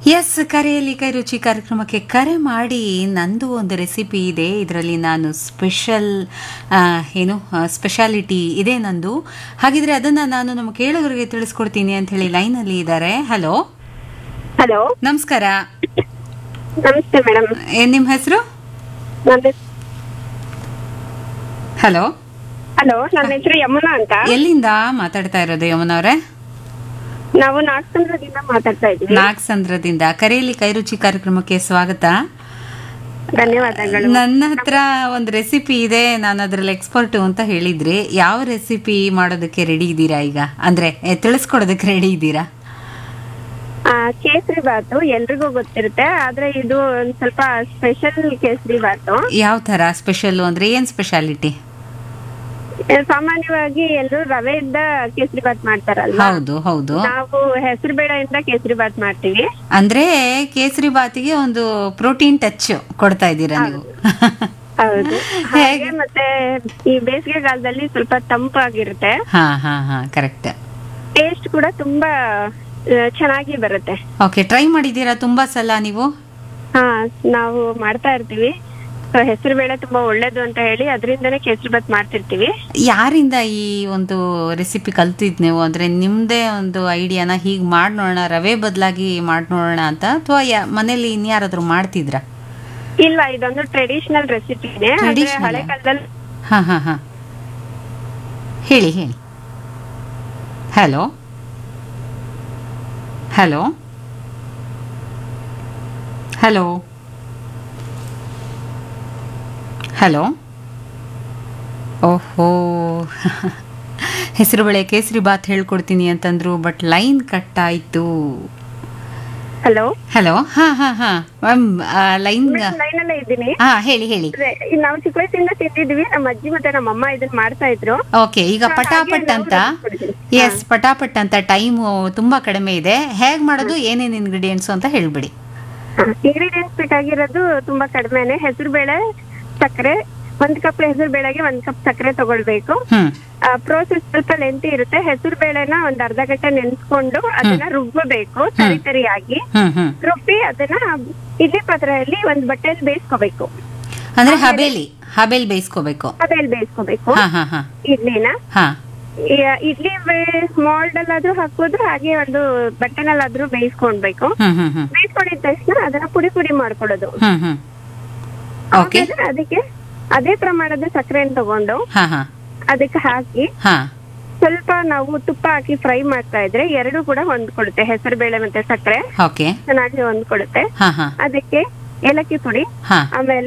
S ಕರೆಯಲ್ಲಿ ಕೈ ರುಚಿ ಕಾರ್ಯಕ್ರಮಕ್ಕೆ ಕರೆ ಮಾಡಿ ನಂದು ಒಂದು ರೆಸಿಪಿ ಇದೆ ಇದರಲ್ಲಿ ನಾನು ಸ್ಪೆಷಲ್ ಏನು ಸ್ಪೆಷಾಲಿಟಿ ಇದೆ ನಂದು ಹಾಗಿದ್ರೆ ಅದನ್ನು ನಾನು ನಮ್ಮ ಕೇಳುಗರಿಗೆ ತಿಳಿಸ್ಕೊಡ್ತೀನಿ ಅಂತ ಹೇಳಿ ಲೈನಲ್ಲಿ ಇದ್ದಾರೆ ಹಲೋ ಹಲೋ ನಮಸ್ಕಾರ ನಮಸ್ತೆ ಮೇಡಮ್ ಏನ್ ನಿಮ್ಮ ಹೆಸರು ನನ್ನ ಹಲೋ ಹಲೋ ನನ್ನ ಹೆಸರು ಯಮುನಾ ಅಂತ ಎಲ್ಲಿಂದ ಮಾತಾಡ್ತಾ ಇರೋದು ಯಮುನವ್ರೆ ನಾವು ನಾಗಸಂದ್ರದಿಂದ ಮಾತಾಡ್ತಾ ಇದ್ದೀವಿ ನಾಗಸಂದ್ರದಿಂದ ಕರೆಯಲ್ಲಿ ಕೈ ರುಚಿ ಕಾರ್ಯಕ್ರಮಕ್ಕೆ ಸ್ವಾಗತ ಧನ್ಯವಾದಗಳು ನನ್ನ ಹತ್ರ ಒಂದು ರೆಸಿಪಿ ಇದೆ ನಾನು ಅದ್ರಲ್ಲಿ ಎಕ್ಸ್ಪರ್ಟ್ ಅಂತ ಹೇಳಿದ್ರಿ ಯಾವ ರೆಸಿಪಿ ಮಾಡೋದಕ್ಕೆ ರೆಡಿ ಇದ್ದೀರಾ ಈಗ ಅಂದ್ರೆ ಎ, ತಿಳಿಸ್ಕೊಡೋದಕ್ಕೆ ರೆಡಿ ಇದ್ದೀರಾ ಆ, ಕೇಸರಿ ಬಾತು ಎಲ್ರಿಗೂ ಗೊತ್ತಿರುತ್ತೆ ಆದ್ರೆ ಇದು ಒಂದ್ ಸ್ವಲ್ಪ ಸ್ಪೆಷಲ್ ಕೇಸರಿ ಬಾತು ಯಾವ ತರ ಸ್ಪೆಷಲ್ ಅಂದ್ರೆ ಏನ್ ಸ್ಪೆಷಾಲಿಟಿ ಆ, ಸಾಮಾನ್ಯವಾಗಿ ಎಲ್ಲರೂ ರವೆಯಿಂದ ಕೇಸರಿ ಬಾತ್ ಮಾಡ್ತಾರಲ್ವಾ ಹೌದು ಹೌದು ನಾವು ಹೆಸರು ಬೇಳೆಯಿಂದ ಕೇಸರಿ ಬಾತ್ ಮಾಡ್ತೀವಿ ಅಂದ್ರೆ ಕೇಸರಿ ಬಾತಿಗೆ ಒಂದು ಪ್ರೋಟೀನ್ ಟಚ್ ಕೊಡ್ತಾ ಇದ್ದೀರಾ ನೀವು ಹೌದು ಹಾಗೆ ಮತ್ತೆ ಈ ಬೇಸಿಗೆ ಕಾಲದಲ್ಲಿ ಸ್ವಲ್ಪ ತಂಪಾಗಿರುತ್ತೆ ಹಾ ಹಾ ಹಾ ಕರೆಕ್ಟ್ ಟೇಸ್ಟ್ ಕೂಡ ತುಂಬಾ ಆ, ಚೆನ್ನಾಗಿ ಬರುತ್ತೆ ಓಕೆ ಟ್ರೈ ಮಾಡಿದ್ದೀರಾ ತುಂಬಾ ಸಲ ನೀವು ಹಾ ನಾವು ಮಾಡ್ತಾ ಇರ್ತೀವಿ ಸೊ ಹೆಸರು ಬೇಳೆ ತುಂಬಾ ಒಳ್ಳೇದು ಅಂತ ಹೇಳಿ ಅದರಿಂದನೇ ಕೇಸರಿ ಬಾತ್ ಮಾಡ್ತಿರ್ತೀವಿ ಯಾರಿಂದ ಈ ಒಂದು ರೆಸಿಪಿ ಕಲ್ತಿದ್ ನೀವು ಅಂದ್ರೆ ನಿಮ್ದೇ ಒಂದು ಐಡಿಯಾನ ಹೀಗ್ ಮಾಡಿ ನೋಡೋಣ ರವೆ ಬದಲಾಗಿ ಮಾಡಿ ನೋಡೋಣ ಅಂತ ಅಥವಾ ಮನೇಲಿ ಇನ್ಯಾರಾದ್ರೂ ಮಾಡ್ತಿದ್ರಾ ಇಲ್ಲ ಇದೊಂದು ಟ್ರೆಡಿಷನಲ್ ರೆಸಿಪಿನೇ ಅಂದ್ರೆ Traditional? ಹಳೆ ಕಾಲದಲ್ಲಿ ಹಾ ಹಾ ಹಾ ಹೇಳಿ ಹೇಳಿ ಹಲೋ ಹಲೋ ಹಲೋ ಹಲೋ ಓಹೋ ಹೆಸರುಬೇಳೆ ಕೇಸರಿ ಬಾತ್ ಹೇಳ್ಕೊಡ್ತೀನಿ ಅಂತಂದ್ರು ಬಟ್ ಲೈನ್ ಕಟ್ ಆಯ್ತು ಹಲೋ ಹಲೋ ಹಾ ಹಾ ಹಾ ಮ್ಯಾಮ್ ಲೈನ್ ಲೈನ್ ಅಲ್ಲೇ ಇದ್ದೀನಿ ಹಾ ಹೇಳಿ ಹೇಳಿ ಅದೇ, ಇದ್ ನಾವು ಚಿಕ್ಕ ವಯಸ್ಸಿಂದ ತಿಂದಿದ್ವಿ ನಮ್ಮ ಅಜ್ಜಿ ಮತ್ತೆ ನಮ್ಮ ಅಮ್ಮ ಇದನ್ನ ಮಾಡ್ತಾ ಇದ್ರು ಓಕೆ ಈಗ ಪಟಾಪಟ್ ಅಂತ ಎಸ್ ಪಟಾಪಟ್ ಅಂತ ಟೈಮು ತುಂಬಾ ಕಡಿಮೆ ಇದೆ ಹೇಗ್ ಮಾಡೋದು ಏನೇನ್ ಇಂಗ್ರೀಡಿಯೆಂಟ್ಸ್ ಅಂತ ಹೇಳ್ಬಿಡಿ ಇಂಗ್ರೀಡಿಯೆಂಟ್ಸ್ ಬೇಕಾಗಿರೋದು ತುಂಬಾ ಕಡಿಮೆನೆ ಹೆಸರು ಬೇಳೆ ಸಕ್ಕರೆ ಒಂದ್ ಕಪ್ ಹೆಸರು ಬೇಳೆಗೆ ಒಂದ್ ಕಪ್ ಸಕ್ಕರೆ ತಗೊಳ್ಬೇಕು ಹ್ಮ್ ಪ್ರೋಸೆಸ್ ಸ್ವಲ್ಪ ಲೆಂತಿ ಇರುತ್ತೆ ಹೆಸರು ಬೇಳೆನ ಒಂದ್ ಅರ್ಧ ಗಂಟೆ ನೆನ್ಸ್ಕೊಂಡು ಅದನ್ನ ರುಬ್ಬಬೇಕು ತರಿ ತರಿಯಾಗಿ ಹ್ಮ್ ಹ್ಮ್ ರುಬ್ಬಿ ಅದನ್ನ ಇಡ್ಲಿ ಪಾತ್ರೆಯಲ್ಲಿ ಒಂದ್ ಬಟ್ಟೆಯಲ್ಲಿ ಬೇಯಿಸ್ಕೋಬೇಕು ಅಂದ್ರೆ ಹಬೇಲಿ ಹಬೇಲಿ ಬೇಯಿಸ್ಕೋಬೇಕು ಅದ್ರಲ್ಲಿ ಬೇಯಿಸ್ಕೋಬೇಕು ಹಾ ಹಾ ಹಾ ಇಡ್ಲಿನ ಹಾ ಈ- ಇಡ್ಲಿ ಮಾಲ್ಡ್ ಅಲ್ಲಾದ್ರೂ ಹಾಕೋದು ಹಾಗೆ ಒಂದು ಬಟ್ಟೆನಲ್ಲಾದ್ರೂ ಬೇಯಿಸ್ಕೊಳ್ಬೇಕು ಹ್ಮ್ ಹ್ಮ್ ಹ್ಮ್ ಬೇಯಿಸ್ಕೊಂಡಿದ ತಕ್ಷಣ ಅದನ್ನ ಪುಡಿ ಪುಡಿ ಮಾಡ್ಕೊಳ್ಳೋದು ಹ್ಮ್ ಹ್ಮ್ ಓಕೆ ಆಮೇಲೆ ಅದಕ್ಕೆ ಅದೇ ಪ್ರಮಾಣದ ಸಕ್ಕರೆಯನ್ನು ತಗೊಂಡು ಹಾ ಹಾ ಅದಕ್ಕೆ ಹಾಕಿ ಹಾ ಸ್ವಲ್ಪ ನಾವು ತುಪ್ಪ ಹಾಕಿ ಫ್ರೈ ಮಾಡ್ತಾ ಇದ್ರೆ ಎರಡು ಕೂಡ ಹೊಂದ್ಕೊಳುತ್ತೆ ಹೆಸರು ಬೇಳೆ ಮತ್ತೆ ಸಕ್ಕರೆ ಓಕೆ ಚೆನ್ನಾಗಿ ಹೊಂದ್ಕೊಳುತ್ತೆ ಹಾ ಹಾ ಅದಕ್ಕೆ ಏಲಕ್ಕಿ ಪುಡಿ ಹಾ ಆಮೇಲೆ